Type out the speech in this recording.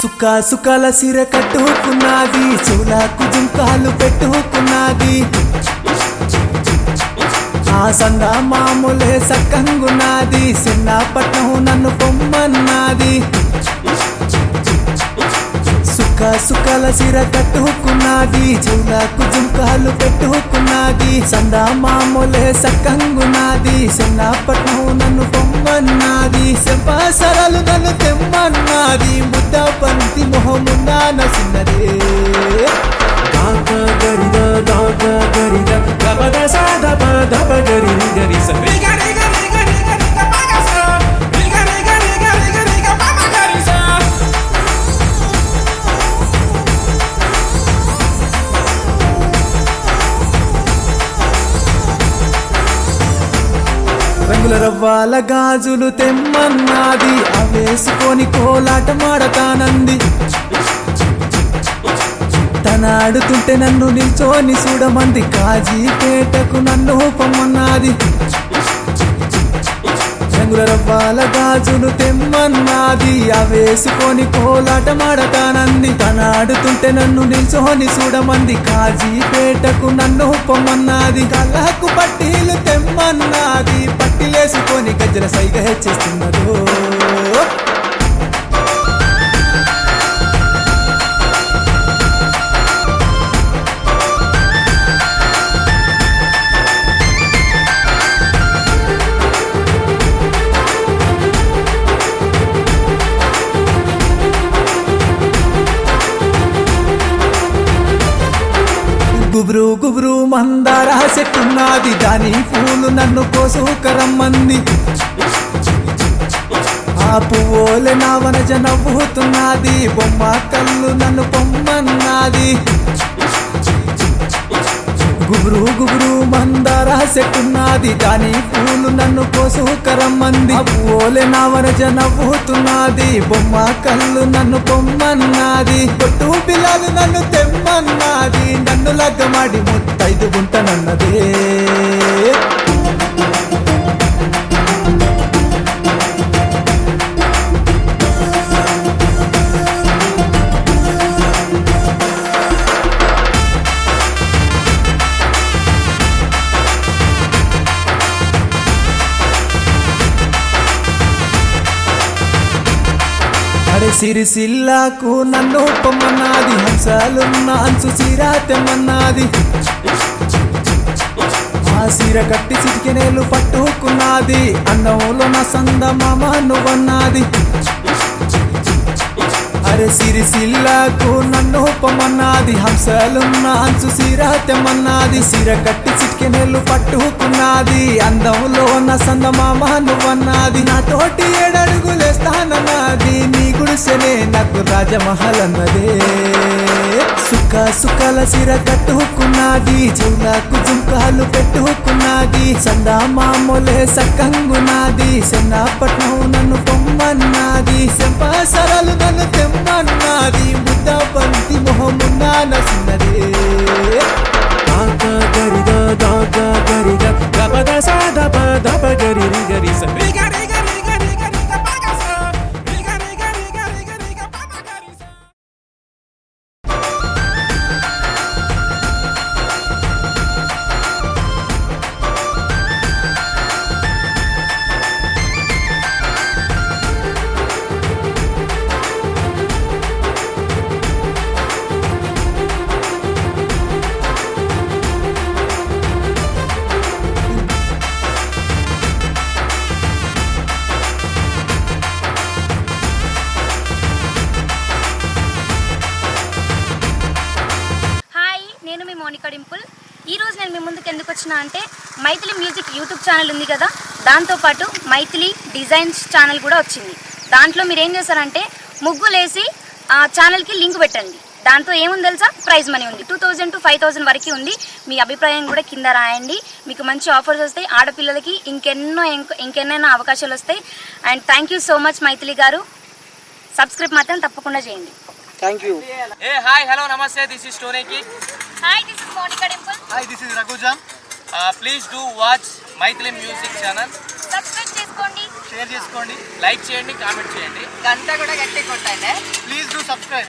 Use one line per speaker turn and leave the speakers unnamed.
సుక్క సుక్కల సిర కట్టుకున్నది చెవులకు జుంకాలు పెట్టుకున్నది ఆ సంద మామూలే సక్కంగున్నది చిన్నపట్నం నన్ను పొమ్మన్నది సుక్క సుక్కల సిర కట్టుకున్నది చెవులకు జుంకాలు పెట్టుకున్నది సంద మామూలే సక్కంగున్నది చిన్నపట్నం నన్ను పొమ్మన్నది సెంపాసరలు నన్ను తెమ్మన్నది ముద్ద పంతి మొహమున్నా నసిన్నదే
దాగ గరిద దాగ గరిద గబద సాద పద గరి గరి స రిగ రిగ రిగ రిగ రిగ పగ స రిగ రిగ రిగ రిగ రిగ పగ గరి స
రంగుల రవ్వాల గాజులు తెమ్మన్నది అవేసుకొని కోలాటమాడతానంది తన ఆడుతుంటే నన్ను నిల్చోని చూడమంది కాజీపేటకు నన్ను పొమ్మన్నది రంగుల రవ్వాల గాజులు తెమ్మన్నది అవేసుకొని కోలాటమాడతానంది తన ఆడుతుంటే నన్ను నిల్చోని చూడమంది కాజీపేటకు నన్ను పొమ్మన్నది కళ్ళకు పట్టీలు తెమ్మన్నది పట్టిలేసుకొని గజ్జల సైగ హెచ్చిస్తున్నదో గుబురు గుబురు మందార చెట్టున్నది దాని పూలు నన్ను కోసుకరమ్మంది ఆ పువ్వులే నా వనజ నవ్వుతున్నది బొమ్మ కళ్ళు నన్ను పొమ్మన్నది గుబురు గుబురు మందార చెట్టున్నది దాని పూలు నన్ను కోసుకరమ్మంది ఆ పువ్వులే నా వనజ నవ్వుతున్నది బొమ్మ కళ్ళు నన్ను పొమ్మన్నది కొట్టు పిల్లలు నన్ను తెమ్మన్నది నన్ను లగ్గమాడి ముత్తైదు గుంటనన్నదే అరే సిరిసిల్లాకు నన్ను పొమ్మన్నది హంసలున్న అంచు చీర తెమ్మన్నది ఆ సీర కట్టి చిటికెనేలు పట్టుకున్నది అన్నంలో నా సంద మామ నువ్వన్నది అరే సిరిసిల్లాకు నన్ను పొమ్మన్నది హంసలున్న అంచు సీర తెమ్మన్నది సీర కట్టి చిటికెనేలు పట్టుకున్నది అందంలో నా సంద మామ నువ్వన్నది నా తోటి ఏడడుగులేస్తానన్నది నీ గుడిసెనే నాకు రాజమహల్ అన్నదే సుక్క సుక్కల సిర కట్టుకున్నది చెవులకు జుంకాలు పెట్టుకున్నది సందా మామూలే సక్కంగున్నది చిన్నపట్నం నన్ను పొమ్మన్నది సెంపాసరలు నన్ను తెమ్మన్నది ముద్ద బంతి మొహమున్నా నసిన్నదే
దాగ గరిద దాగ గరిద గబద సాద పద గరి గరి స రిగ రిగ రిగ రిగ రిగ పగ స రిగ రిగ రిగ రిగ రిగ పగ గరి స
హాయ్ నేను మీ మోనికా డింపుల్ ఈ రోజు నేను మీ ముందుకు ఎందుకు వచ్చినా అంటే మైథిలి మ్యూజిక్ యూట్యూబ్ ఛానల్ ఉంది కదా దాంతోపాటు మైథిలి డిజైన్స్ ఛానల్ కూడా వచ్చింది దాంట్లో మీరు ఏం చేస్తారంటే ముగ్గులేసి ఆ ఛానల్కి లింక్ పెట్టండి దాంతో ఏముంది తెలుసా ప్రైజ్ మనీ ఉంది two thousand to five thousand వరకు ఉంది మీ అభిప్రాయం కూడా కింద రాయండి మీకు మంచి ఆఫర్స్ వస్తాయి ఆడపిల్లలకి ఇంకెన్నో ఇంక- ఇంకెన్నైనా అవకాశాలు వస్తాయి and thank you so much Maithili గారు సబ్స్క్రైబ్ మాత్రం తప్పకుండా చేయండి
thank you
Hey, hi, hello, namaste. This is Tony Kid.
Hi this is Monica Dimple
hi this is Raghuram
Uh, please do watch Maithili Music channel.
Subscribe చేసుకోండి
share చేసుకోండి like చేయండి comment చేయండి
గంట కూడా గట్టి కొట్టండి
ప్లీజ్ డూ సబ్స్క్రైబ్